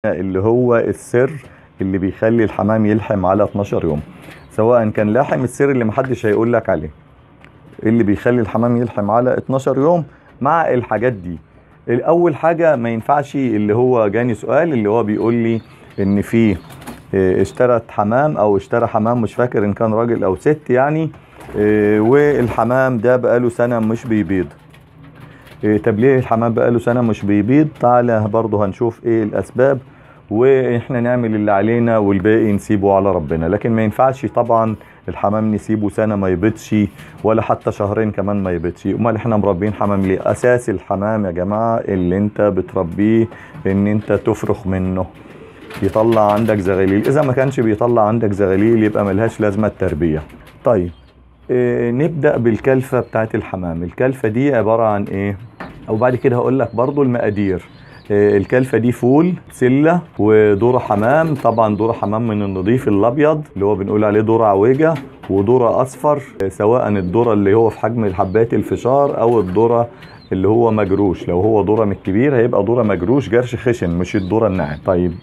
اللي هو السر اللي بيخلي الحمام يلحم على 12 يوم سواء كان لاحم السر اللي محدش هيقول لك عليه اللي بيخلي الحمام يلحم على 12 يوم مع الحاجات دي الاول حاجه ما ينفعش اللي هو جاني سؤال اللي هو بيقول لي ان في اه، اشترت حمام او اشترى حمام مش فاكر ان كان راجل او ست يعني اه، والحمام ده بقاله سنه مش بيبيض اه، طب ليه الحمام بقاله سنه مش بيبيض تعالى برضه هنشوف ايه الاسباب واحنا نعمل اللي علينا والباقي نسيبه على ربنا لكن ما ينفعش طبعا الحمام نسيبه سنه ما يبيضش ولا حتى شهرين كمان ما يبيضش امال احنا مربين حمام ليه اساس الحمام يا جماعه اللي انت بتربيه ان انت تفرخ منه يطلع عندك زغاليل اذا ما كانش بيطلع عندك زغاليل يبقى ملهاش لازمه التربيه طيب إيه نبدا بالكلفه بتاعت الحمام الكلفه دي عباره عن ايه او بعد كده هقول لك برضو المقادير إيه الكلفه دي فول سله وذره حمام طبعا ذره حمام من النظيف الابيض اللي هو بنقول عليه ذره عويجه وذره اصفر إيه سواء الذره اللي هو في حجم الحبات الفشار او الذره اللي هو مجروش لو هو ذره من الكبير هيبقى ذره مجروش جرش خشن مش الذره الناعم طيب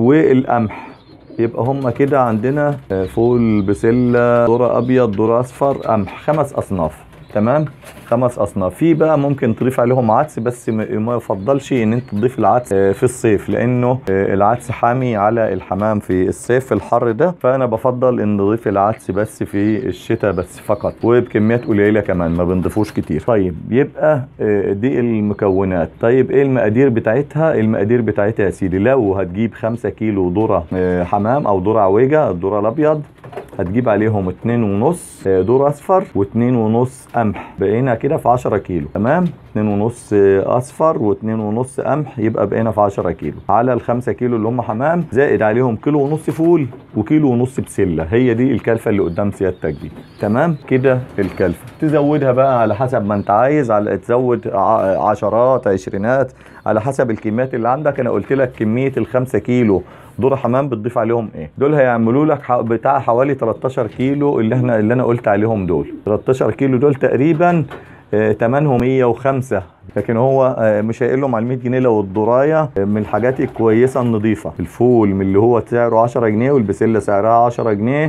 والقمح يبقى هما كده عندنا آه، فول بسله ذره ابيض ذره اصفر قمح خمس اصناف تمام خمس اصناف في بقى ممكن تضيف عليهم عدس بس م- ما يفضلش ان انت تضيف العدس آه، في الصيف لانه آه، العدس حامي على الحمام في الصيف في الحر ده فانا بفضل ان نضيف العدس بس في الشتاء بس فقط وبكميات قليله كمان ما بنضيفوش كتير طيب يبقى آه، دي المكونات طيب ايه المقادير بتاعتها المقادير بتاعتها يا سيدي لو هتجيب 5 كيلو ذره آه، حمام او ذره عويجه الذره الابيض هتجيب عليهم اتنين ونص آه، دور اصفر واتنين ونص قمح بقينا كده في 10 كيلو تمام اتنين ونص آه، اصفر واتنين ونص قمح يبقى بقينا في 10 كيلو على الخمسة كيلو اللي هم حمام زائد عليهم كيلو ونص فول وكيلو ونص بسله هي دي الكلفه اللي قدام سيادتك دي تمام كده الكلفه تزودها بقى على حسب ما انت عايز على تزود ع- عشرات عشرينات على حسب الكميات اللي عندك انا قلت لك كميه الخمسة كيلو دور حمام بتضيف عليهم ايه دول هيعملوا لك ح- بتاع حوالي 13 كيلو اللي احنا اللي انا قلت عليهم دول 13 كيلو دول تقريبا آه، تمنهم 105 لكن هو آه، مش هيقل لهم على 100 جنيه لو الضرايه آه، من الحاجات الكويسه النظيفه الفول من اللي هو سعره 10 جنيه والبسله سعرها 10 جنيه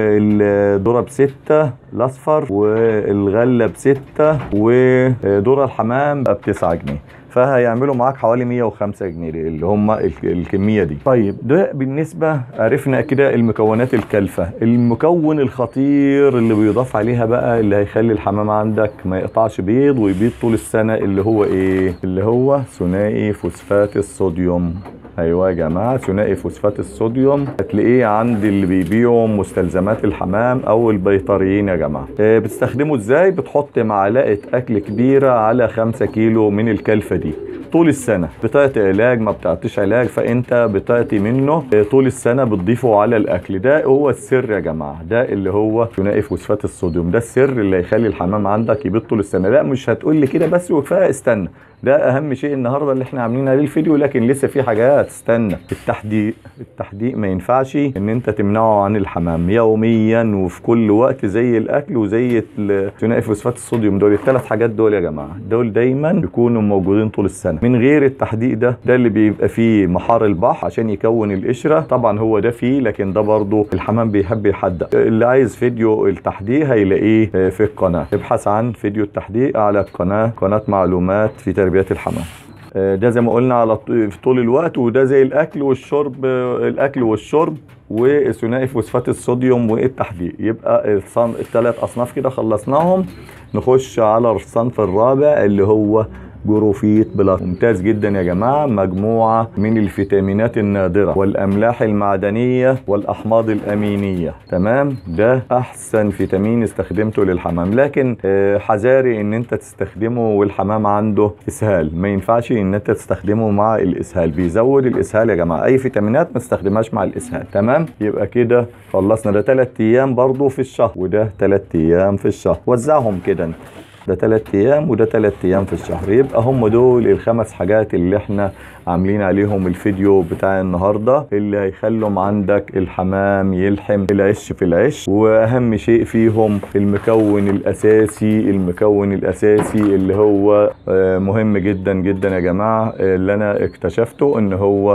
والذره بستة الاصفر والغله بستة وذره الحمام ب 9 جنيه فهيعملوا معاك حوالي 105 جنيه اللي هم ال- الكميه دي طيب ده بالنسبه عرفنا كده المكونات الكلفه المكون الخطير اللي بيضاف عليها بقى اللي هيخلي الحمام عندك ما يقطعش بيض ويبيض طول السنه اللي هو ايه اللي هو ثنائي فوسفات الصوديوم ايوه يا جماعه ثنائي فوسفات الصوديوم هتلاقيه عند اللي بيبيعوا مستلزمات الحمام او البيطريين يا جماعه آه، بتستخدمه ازاي بتحط معلقه اكل كبيره على 5 كيلو من الكلفه دي طول السنه بتعطي علاج ما بتعطيش علاج فانت بتعطي منه آه، طول السنه بتضيفه على الاكل ده هو السر يا جماعه ده اللي هو ثنائي فوسفات الصوديوم ده السر اللي هيخلي الحمام عندك يبيض طول السنه لا مش هتقول لي كده بس وكفايه استنى ده اهم شيء النهارده اللي احنا عاملين عليه الفيديو لكن لسه في حاجات استنى التحديق التحديق ما ينفعش ان انت تمنعه عن الحمام يوميا وفي كل وقت زي الاكل وزي ال- ثنائي فوسفات الصوديوم دول الثلاث حاجات دول يا جماعه دول دايما بيكونوا موجودين طول السنه من غير التحديق ده ده اللي بيبقى فيه محار البحر عشان يكون القشره طبعا هو ده فيه لكن ده برضه الحمام بيحب يحدق اللي عايز فيديو التحديق هيلاقيه آه، في القناه ابحث عن فيديو التحديق على القناه قناه معلومات في تربيه الحمام آه، ده زي ما قلنا على ط- في طول الوقت وده زي الاكل والشرب آه، الاكل والشرب وثنائي فوسفات الصوديوم والتحديق يبقى الصن- الثلاث اصناف كده خلصناهم نخش على الصنف الرابع اللي هو جروفيت بلس ممتاز جدا يا جماعة مجموعة من الفيتامينات النادرة والأملاح المعدنية والأحماض الأمينية تمام ده أحسن فيتامين استخدمته للحمام لكن آه، حذاري إن أنت تستخدمه والحمام عنده إسهال ما ينفعش إن أنت تستخدمه مع الإسهال بيزود الإسهال يا جماعة أي فيتامينات ما تستخدمهاش مع الإسهال تمام يبقى كده خلصنا ده 3 أيام برضو في الشهر وده 3 أيام في الشهر وزعهم كده انت ده تلات ايام وده تلات ايام في الشهر يبقى هم دول الخمس حاجات اللي احنا عاملين عليهم الفيديو بتاع النهارده اللي هيخلوا عندك الحمام يلحم العش في العش واهم شيء فيهم المكون الاساسي المكون الاساسي اللي هو آه، مهم جدا جدا يا جماعه آه، اللي انا اكتشفته ان هو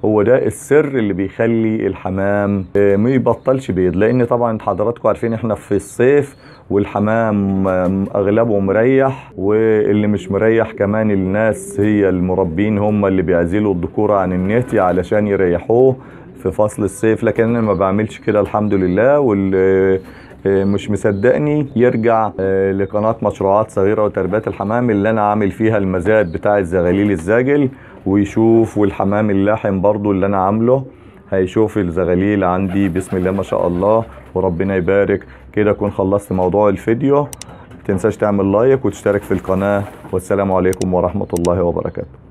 هو ده السر اللي بيخلي الحمام آه، ما يبطلش بيض لان طبعا حضراتكم عارفين احنا في الصيف والحمام آم، اغلبه مريح واللي مش مريح كمان الناس هي المربين هم اللي بيعزلوا الذكورة عن الناتي علشان يريحوه في فصل الصيف لكن انا ما بعملش كده الحمد لله واللي آه، مش مصدقني يرجع آه، لقناة مشروعات صغيرة وتربية الحمام اللي انا عامل فيها المزاد بتاع الزغاليل الزاجل ويشوف والحمام اللاحم برضو اللي انا عامله هيشوف الزغاليل عندي بسم الله ما شاء الله وربنا يبارك كده اكون خلصت موضوع الفيديو متنساش تعمل لايك وتشترك في القناة والسلام عليكم ورحمة الله وبركاته